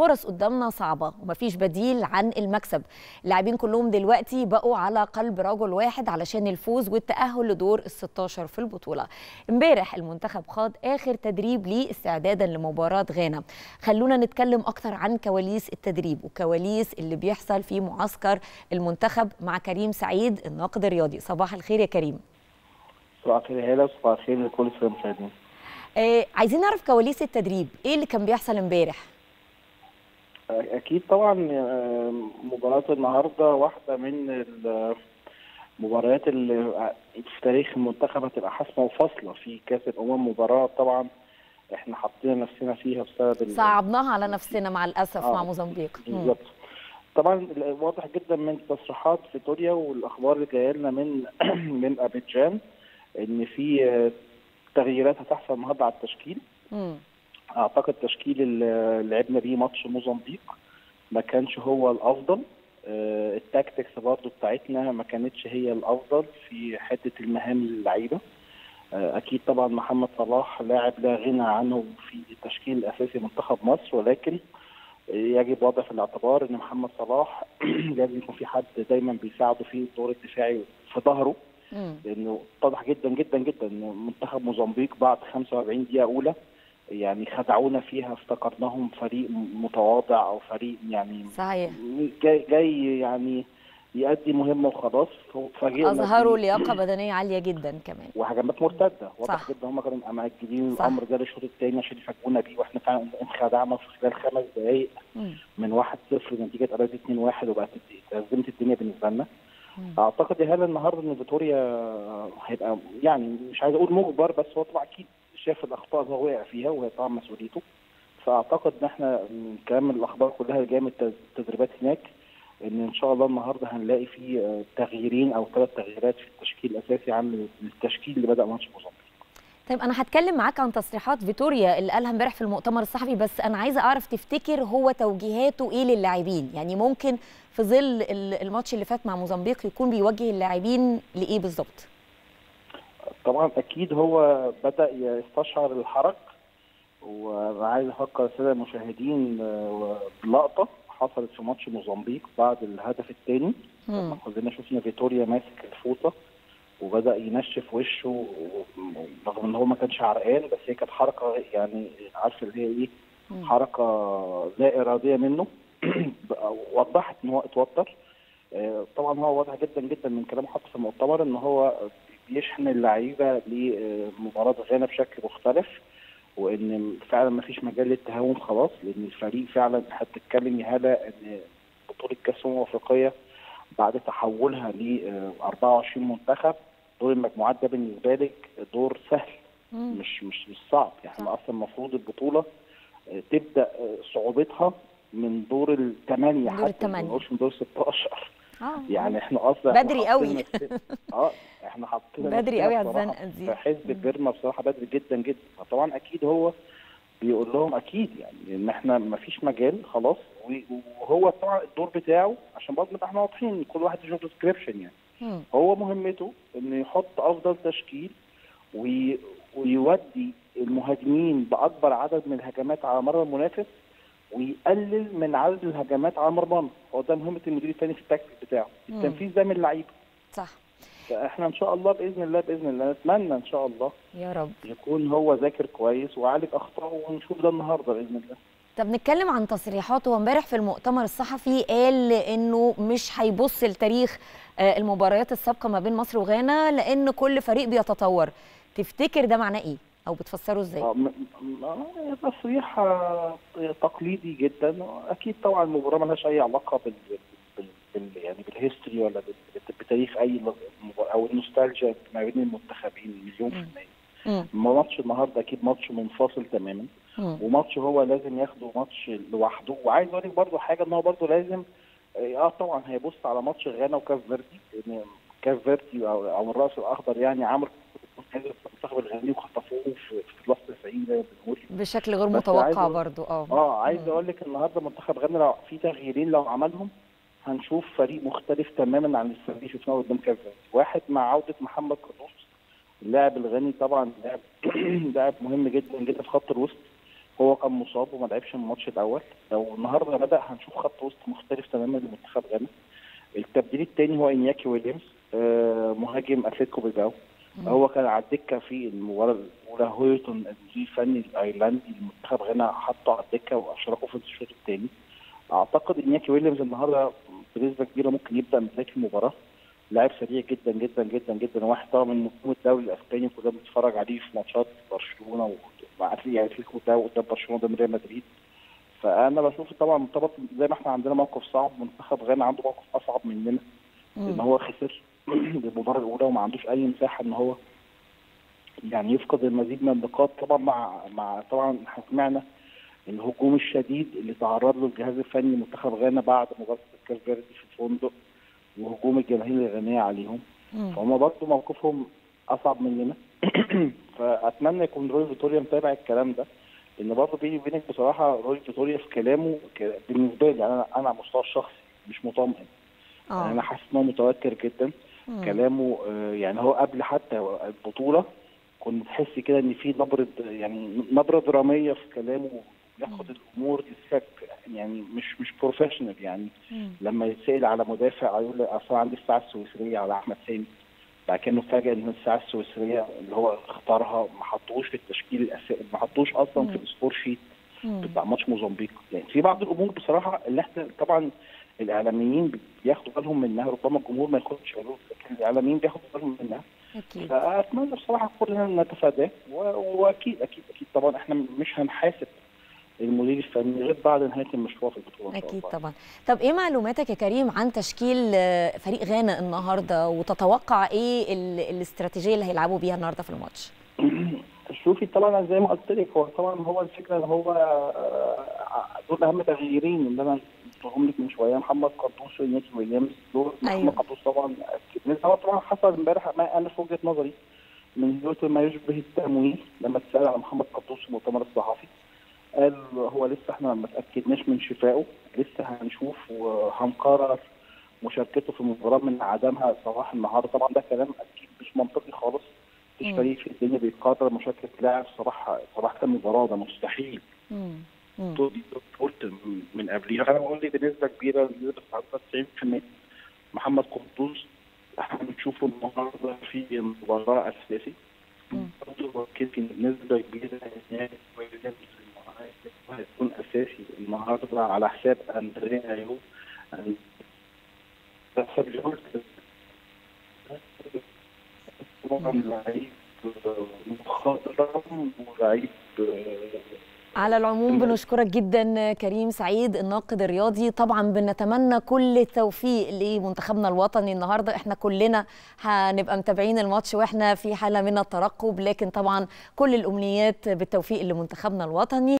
الفرص قدامنا صعبه ومفيش بديل عن المكسب اللاعبين كلهم دلوقتي بقوا على قلب رجل واحد علشان الفوز والتاهل لدور ال 16 في البطوله امبارح المنتخب خاض اخر تدريب ليه استعدادا لمباراه غانا خلونا نتكلم اكتر عن كواليس التدريب وكواليس اللي بيحصل في معسكر المنتخب مع كريم سعيد الناقد الرياضي صباح الخير يا كريم صباح الخير يا هلا وصباح الخير لكل المشاهدين آه عايزين نعرف كواليس التدريب ايه اللي كان بيحصل امبارح اكيد طبعا مباراه النهارده واحده من المباريات اللي في تاريخ المنتخب هتبقى حاسمه وفاصله في كاس الامم مباراه طبعا احنا حاطين نفسنا فيها بسبب صعبناها على نفسنا مع الاسف آه. مع موزمبيق بالظبط طبعا واضح جدا من تصريحات فيتوريا والاخبار اللي جايه لنا من من ابيجان ان في تغييرات هتحصل النهارده على التشكيل مم. اعتقد تشكيل اللي لعبنا بيه ماتش موزمبيق ما كانش هو الافضل أه التاكتكس برضو بتاعتنا ما كانتش هي الافضل في حته المهام اللعيبه أه اكيد طبعا محمد صلاح لاعب لا غنى عنه في التشكيل الاساسي منتخب مصر ولكن يجب وضع في الاعتبار ان محمد صلاح لازم يكون في حد دايما بيساعده في الدور الدفاعي في ظهره لانه اتضح جدا جدا جدا ان منتخب موزمبيق بعد 45 دقيقه اولى يعني خدعونا فيها افتكرناهم فريق متواضع او فريق يعني صحيح جاي, جاي يعني يؤدي مهمه وخلاص فاجئنا اظهروا لياقه بدنيه عاليه جدا كمان وهجمات مرتده واضح جدا هم كانوا مأجلين الامر ده للشوط الثاني عشان يفاجئونا بيه واحنا فعلا انخدعنا في خلال خمس دقائق من 1-0 لنتيجه قرابه 2-1 وبقت ازمت الدنيا بالنسبه لنا اعتقد يا هلا النهارده ان فيتوريا هيبقى يعني مش عايز اقول مجبر بس هو طبعا اكيد شاف الاخطاء اللي هو وقع فيها وهي طبعا مسؤوليته فاعتقد ان احنا من كلام الاخبار كلها اللي جايه من التدريبات هناك ان ان شاء الله النهارده هنلاقي في تغييرين او ثلاث تغييرات في التشكيل الاساسي عن التشكيل اللي بدا ماتش موزمبيق. طيب انا هتكلم معاك عن تصريحات فيتوريا اللي قالها امبارح في المؤتمر الصحفي بس انا عايزه اعرف تفتكر هو توجيهاته ايه للاعبين يعني ممكن في ظل الماتش اللي فات مع موزمبيق يكون بيوجه اللاعبين لايه بالظبط طبعا اكيد هو بدا يستشعر الحرج وانا عايز افكر الساده المشاهدين بلقطه حصلت في ماتش موزمبيق بعد الهدف الثاني لما كلنا شفنا فيتوريا ماسك الفوطه وبدا ينشف وشه رغم ان هو ما كانش عرقان بس هي كانت حركه يعني عارفه اللي هي ايه حركه لا اراديه منه وضحت ان هو اتوتر طبعا هو واضح جدا جدا من كلامه حتى في المؤتمر ان هو بيشحن اللعيبه لمباراه غانا بشكل مختلف وان فعلا ما فيش مجال للتهاون خلاص لان الفريق فعلا هتتكلم يا هلا ان بطوله كاس الامم الافريقيه بعد تحولها ل 24 منتخب دور المجموعات ده بالنسبه لك دور سهل مم. مش مش مش صعب يعني احنا اصلا المفروض البطوله تبدا صعوبتها من دور الثمانيه دور حتى الثمانية. ما نقولش من دور 16 اه يعني احنا اصلا بدري إحنا قوي. حاطين نفسنا- اه احنا حاطين بدري نفسنا قوي على بصراحة الزنقة دي. في حزب بيرما بصراحه بدري جدا جدا فطبعا اكيد هو بيقول لهم اكيد يعني ان احنا ما فيش مجال خلاص و- وهو طبعا الدور بتاعه عشان برضه نبقى احنا واضحين كل واحد يشوف ديسكريبشن يعني مم. هو مهمته انه يحط افضل تشكيل وي... ويودي المهاجمين باكبر عدد من الهجمات على مرمى المنافس ويقلل من عدد الهجمات على مرمانا هو ده مهمه المدير الفني في التكتيك بتاعه مم. التنفيذ ده من اللعيبه صح فاحنا ان شاء الله باذن الله باذن الله نتمنى ان شاء الله يا رب يكون هو ذاكر كويس وعالج اخطائه ونشوف ده النهارده باذن الله طب نتكلم عن تصريحاته امبارح في المؤتمر الصحفي قال انه مش هيبص لتاريخ آه، المباريات السابقه ما بين مصر وغانا لان كل فريق بيتطور تفتكر ده معناه ايه او بتفسره ازاي آه، م- م- آه، تصريح آه، تقليدي جدا اكيد طبعا المباراه ملهاش اي علاقه بال, بال... بال... يعني بالهيستوري ولا بال... بتاريخ اي مباراة او النوستالجيا ما بين المنتخبين مليون في مم. المية مم. ماتش النهارده اكيد ماتش منفصل تماما مم. وماتش هو لازم ياخده ماتش لوحده وعايز اقول لك برضه حاجه ان هو برضه لازم اه طبعا هيبص على ماتش غانا وكاف فيردي لان كاف فيردي او او الراس الاخضر يعني عمل المنتخب الغاني وخطفوه في في الوسط 90 زي ما بنقول بشكل غير بس متوقع عايز أقول- برضو اه اه عايز مم. اقول لك النهارده منتخب غانا لو في تغييرين لو عملهم هنشوف فريق مختلف تماما عن الفريق اللي شفناه قدام كاف فيردي واحد مع عوده محمد قدوس اللاعب الغني طبعا لاعب لاعب مهم جدا جدا في خط الوسط هو كان مصاب وما لعبش الماتش الاول لو النهارده بدا هنشوف خط وسط مختلف تماما لمنتخب غانا التبديل الثاني هو انياكي ويليامز آه مهاجم اتلتيكو بيلباو هو كان على الدكه في المباراه الاولى هويتون المدير الفني الايرلندي لمنتخب غانا حطه على الدكه واشركه في الشوط الثاني اعتقد انياكي ويليامز النهارده بنسبه كبيره ممكن يبدا من بدايه المباراه لاعب سريع جدا جدا جدا جدا واحد طبعا من نجوم الدوري الاسباني كلنا بنتفرج عليه في ماتشات برشلونه ومع يعني اتلتيكو ده قدام برشلونه قدام ريال مدريد فانا بشوف طبعا مرتبط زي ما احنا عندنا موقف صعب منتخب غانا عنده موقف اصعب مننا ان هو خسر المباراه الاولى وما عندوش اي مساحه ان هو يعني يفقد المزيد من النقاط طبعا مع مع طبعا احنا سمعنا الهجوم الشديد اللي تعرض له الجهاز الفني منتخب غانا بعد مباراه الكاس فيردي في الفندق وهجوم الجماهير الغانيه عليهم فهم برضه موقفهم اصعب مننا فاتمنى يكون روي فيتوريا متابع الكلام ده لان برضه بيني وبينك بصراحه روي فيتوريا في كلامه بالنسبه لي انا انا على المستوى الشخصي مش مطمئن آه. يعني انا حاسس ان هو متوتر جدا مم. كلامه آه، يعني هو قبل حتى البطوله كنت تحس كده ان في نبره يعني نبره دراميه في كلامه بياخد الامور لسك يعني مش مش بروفيشنال يعني مم. لما يتسال على مدافع يقول لك اصل عندي الساعه السويسريه على احمد سامي بعد كده نفاجئ ان الساعه السويسريه اللي هو اختارها ما حطوش في التشكيل الاساسي ما حطوش اصلا في السكور شيت مم. بتاع ماتش موزمبيق يعني في بعض الامور بصراحه اللي احنا طبعا الاعلاميين بياخدوا بالهم منها ربما الجمهور ما ياخدش باله لكن الاعلاميين بياخدوا بالهم منها اكيد فاتمنى بصراحه كلنا نتفاداه و- واكيد اكيد اكيد طبعا احنا مش هنحاسب المدير الفني غير بعد نهايه المشوار في البطوله ان شاء اكيد الله طبعا طب ايه معلوماتك يا كريم عن تشكيل آه، فريق غانا النهارده وتتوقع ايه ال- الاستراتيجيه اللي هيلعبوا بيها النهارده في الماتش شوفي طبعا زي ما قلت لك هو طبعا هو الفكره ان هو آه، دول اهم تغييرين اللي انا قلتهم لك من شويه محمد قردوس ونيكي ويليامز دول أيوة. محمد قردوس طبعا أكيد. هو طبعا حصل امبارح ما انا في وجهه نظري من دلوقتي ما يشبه التمويه لما اتسال على محمد قردوس في المؤتمر الصحفي قال هو لسه احنا ما اتاكدناش من شفائه لسه هنشوف وهنقرر مشاركته في المباراه من عدمها صباح النهارده طبعا ده كلام اكيد مش منطقي خالص مفيش مم. فريق في الدنيا بيقرر مشاركه لاعب صباح صباح المباراه ده مستحيل مم. مم. قلت قلت من قبليها انا بقول لي بنسبه كبيره بنسبه 90% محمد قدوس هنشوفه النهارده في المباراه اساسي مم. برضه اكيد في نسبه كبيره ان هي هيكون اساسي النهارده على حساب اندريا ايوب حساب جورج طبعا لعيب مخضرم ولعيب على العموم بنشكرك جدا كريم سعيد الناقد الرياضي طبعا بنتمنى كل التوفيق لمنتخبنا الوطني النهارده احنا كلنا هنبقى متابعين الماتش واحنا في حاله من الترقب لكن طبعا كل الامنيات بالتوفيق لمنتخبنا الوطني